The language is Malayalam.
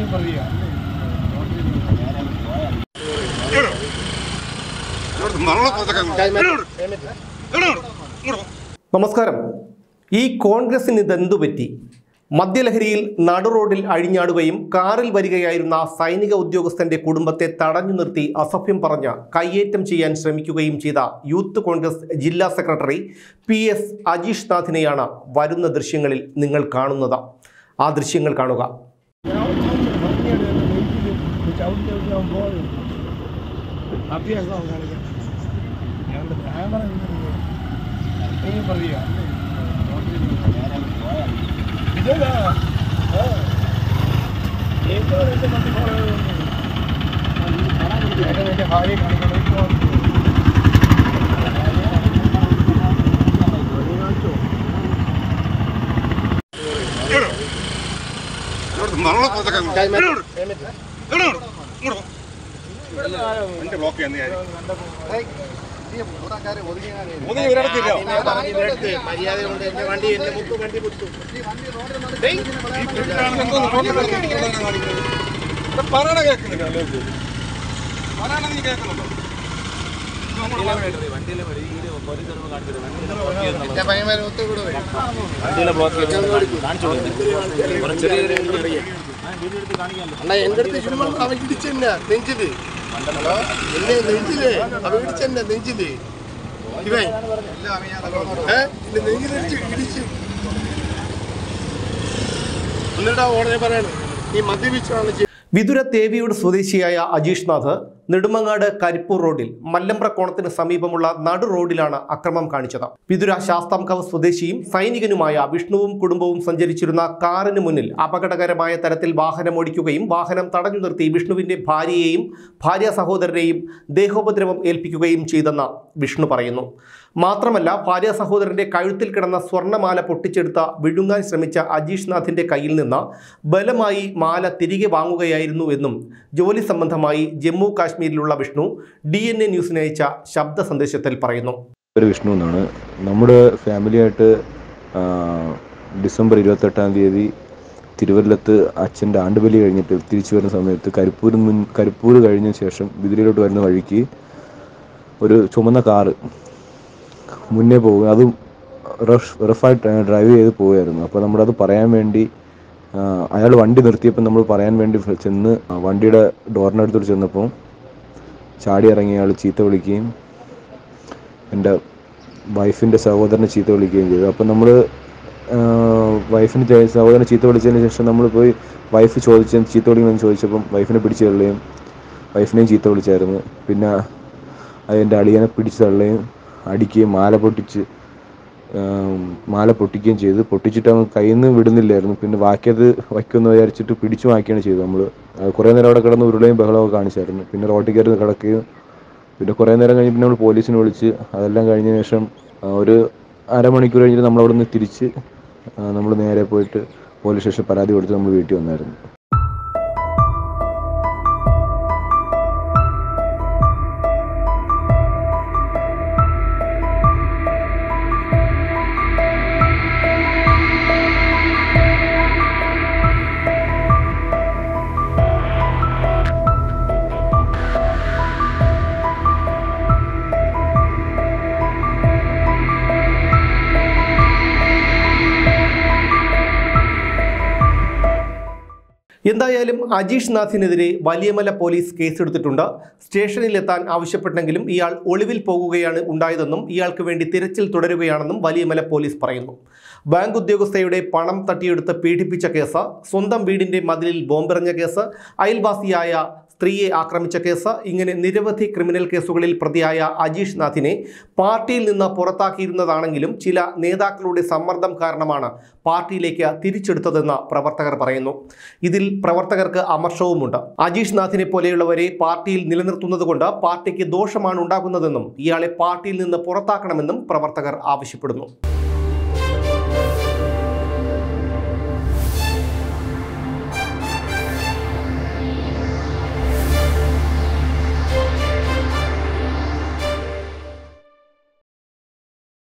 നമസ്കാരം ഈ കോൺഗ്രസിന് ഇതെന്തു പറ്റി മദ്യലഹരിയിൽ നടുറോഡിൽ അഴിഞ്ഞാടുകയും കാറിൽ വരികയായിരുന്ന സൈനിക ഉദ്യോഗസ്ഥന്റെ കുടുംബത്തെ തടഞ്ഞു നിർത്തി അസഭ്യം പറഞ്ഞ് കയ്യേറ്റം ചെയ്യാൻ ശ്രമിക്കുകയും ചെയ്ത യൂത്ത് കോൺഗ്രസ് ജില്ലാ സെക്രട്ടറി പി എസ് അജീഷ് നാഥിനെയാണ് വരുന്ന ദൃശ്യങ്ങളിൽ നിങ്ങൾ കാണുന്നത് ആ ദൃശ്യങ്ങൾ കാണുക അഭ്യാസം കാണിക്കാം ഞങ്ങളുടെ ക്യാമറ ഇങ്ങനെ പറയാ ഇതല്ല ഏറ്റവും എന്റെ മറ്റു എന്റെ ഭാര്യ കാണിക്കണം മര്യാദ കൊണ്ട് എന്റെ വണ്ടി എന്റെ മുത്തു വണ്ടി മുത്തു പറയണ കേൾക്കുന്നില്ല പറയണ നീ കേൾക്കുന്നുണ്ടോ എന്റെ പയ്യന്മാരെ ഒത്തു കൂടെ വരും അണ്ണാ എന്റെ അടുത്ത് ചുമ്മാ അവ ഇടിച്ചെന്നെ നെഞ്ചില് ഹലോ എന്നെ നെഞ്ചില് അവ ഇടിച്ചെന്നെ നെഞ്ചില് ഇവൻ ഏ എന്റെ നെഞ്ചിലിടിച്ച് ഇടിച്ച് എന്നിട്ടാ ഉടനെ പറയണേ നീ മദ്യപിച്ചാണ് ചെയ്തത്. വിതുര തേവിയുടെ സ്വദേശിയായ അജീഷ് നാഥ് നെടുമങ്ങാട് കരിപ്പൂർ റോഡിൽ മല്ലമ്പ്രക്കോണത്തിന് സമീപമുള്ള നടു റോഡിലാണ് അക്രമം കാണിച്ചത് വിതുര ശാസ്താംകാവ് സ്വദേശിയും സൈനികനുമായ വിഷ്ണുവും കുടുംബവും സഞ്ചരിച്ചിരുന്ന കാറിന് മുന്നിൽ അപകടകരമായ തരത്തിൽ വാഹനമോടിക്കുകയും വാഹനം തടഞ്ഞു നിർത്തി വിഷ്ണുവിന്റെ ഭാര്യയെയും ഭാര്യ സഹോദരനെയും ദേഹോപദ്രവം ഏൽപ്പിക്കുകയും ചെയ്തെന്ന് വിഷ്ണു പറയുന്നു മാത്രമല്ല ഭാര്യ സഹോദരന്റെ കഴുത്തിൽ കിടന്ന സ്വർണ്ണമാല പൊട്ടിച്ചെടുത്ത വിഴുങ്ങാൻ ശ്രമിച്ച അജീഷ് നാഥിന്റെ കയ്യിൽ നിന്ന് ബലമായി മാല തിരികെ വാങ്ങുകയായിരുന്നു എന്നും ജോലി സംബന്ധമായി ജമ്മു കാശ്മീരിലുള്ള വിഷ്ണു ഡി എൻ എ ന്യൂസിന് അയച്ച ശബ്ദ സന്ദേശത്തിൽ പറയുന്നു പേര് വിഷ്ണു എന്നാണ് നമ്മുടെ ഫാമിലിയായിട്ട് ആ, ഡിസംബർ ഇരുപത്തെട്ടാം തീയതി തിരുവല്ലത്ത് അച്ഛൻ്റെ ആണ്ടുബലി കഴിഞ്ഞിട്ട് തിരിച്ചു വരുന്ന സമയത്ത് കരിപ്പൂർ മുൻ കരിപ്പൂർ കഴിഞ്ഞ ശേഷം ബിദിരിയിലോട്ട് വരുന്ന വഴിക്ക് ഒരു ചുമന്ന കാറ് മുന്നേ പോകുക അതും റഫ് റഫായിട്ട് ഡ്രൈവ് ചെയ്ത് പോവുമായിരുന്നു അപ്പോൾ നമ്മളത് പറയാൻ വേണ്ടി അയാൾ വണ്ടി നിർത്തിയപ്പോൾ നമ്മൾ പറയാൻ വേണ്ടി ചെന്ന് ആ വണ്ടിയുടെ ഡോറിനടുത്തോട്ട് ചെന്നപ്പോൾ ചാടി ഇറങ്ങിയ ആൾ ചീത്ത വിളിക്കുകയും എൻ്റെ വൈഫിൻ്റെ സഹോദരനെ ചീത്ത വിളിക്കുകയും ചെയ്തു അപ്പം നമ്മൾ വൈഫിന് ചെ- സഹോദരനെ ചീത്ത വിളിച്ചതിന് ശേഷം നമ്മൾ പോയി വൈഫ് ചോദിച്ച ചീത്ത വിളിക്കുമെന്ന് ചോദിച്ചപ്പം വൈഫിനെ പിടിച്ച് തള്ളുകയും വൈഫിനെയും ചീത്ത വിളിച്ചായിരുന്നു പിന്നെ അതിൻ്റെ അളിയനെ പിടിച്ച് തള്ളുകയും അടിക്കുകയും മാല പൊട്ടിച്ച് ആം, മാല പൊട്ടിക്കുകയും ചെയ്ത് പൊട്ടിച്ചിട്ട് അവൻ കയ്യിൽ നിന്ന് വിടുന്നില്ലായിരുന്നു പിന്നെ ബാക്കിയത് വയ്ക്കുമെന്ന് വിചാരിച്ചിട്ട് പിടിച്ചു വാങ്ങിക്കുകയാണ് ചെയ്തത് നമ്മൾ കുറേ നേരം അവിടെ കിടന്ന് ഉരുളയും ബഹളമൊക്കെ കാണിച്ചായിരുന്നു പിന്നെ റോട്ടിൽ കയറി കിടക്കുകയും പിന്നെ കുറേ നേരം കഴിഞ്ഞ് പിന്നെ നമ്മൾ പോലീസിനെ വിളിച്ച് അതെല്ലാം കഴിഞ്ഞ ശേഷം ആ, ഒരു അരമണിക്കൂർ കഴിഞ്ഞിട്ട് നമ്മൾ അവിടെ നിന്ന് തിരിച്ച് നമ്മൾ നേരെ പോയിട്ട് പോലീസ് സ്റ്റേഷനിൽ പരാതി കൊടുത്ത് നമ്മൾ വീട്ടിൽ വന്നായിരുന്നു എന്തായാലും അജീഷ് നാഥിനെതിരെ വലിയമല പോലീസ് കേസെടുത്തിട്ടുണ്ട് സ്റ്റേഷനിലെത്താൻ ആവശ്യപ്പെട്ടെങ്കിലും ഇയാൾ ഒളിവിൽ പോകുകയാണ് ഉണ്ടായതെന്നും ഇയാൾക്ക് വേണ്ടി തിരച്ചിൽ തുടരുകയാണെന്നും വലിയമല പോലീസ് പറയുന്നു ബാങ്ക് ഉദ്യോഗസ്ഥയുടെ പണം തട്ടിയെടുത്ത് പീഡിപ്പിച്ച കേസ് സ്വന്തം വീടിന്റെ മതിലിൽ ബോംബെറിഞ്ഞ കേസ് അയൽവാസിയായ സ്ത്രീയെ ആക്രമിച്ച കേസ് ഇങ്ങനെ നിരവധി ക്രിമിനൽ കേസുകളിൽ പ്രതിയായ അജീഷ് നാഥിനെ പാർട്ടിയിൽ നിന്ന് പുറത്താക്കിയിരുന്നതാണെങ്കിലും ചില നേതാക്കളുടെ സമ്മർദ്ദം കാരണമാണ് പാർട്ടിയിലേക്ക് തിരിച്ചെടുത്തതെന്ന് പ്രവർത്തകർ പറയുന്നു ഇതിൽ പ്രവർത്തകർക്ക് അമർഷവുമുണ്ട് അജീഷ് നാഥിനെ പോലെയുള്ളവരെ പാർട്ടിയിൽ നിലനിർത്തുന്നതുകൊണ്ട് പാർട്ടിക്ക് ദോഷമാണ് ഉണ്ടാകുന്നതെന്നും ഇയാളെ പാർട്ടിയിൽ നിന്ന് പുറത്താക്കണമെന്നും പ്രവർത്തകർ ആവശ്യപ്പെടുന്നു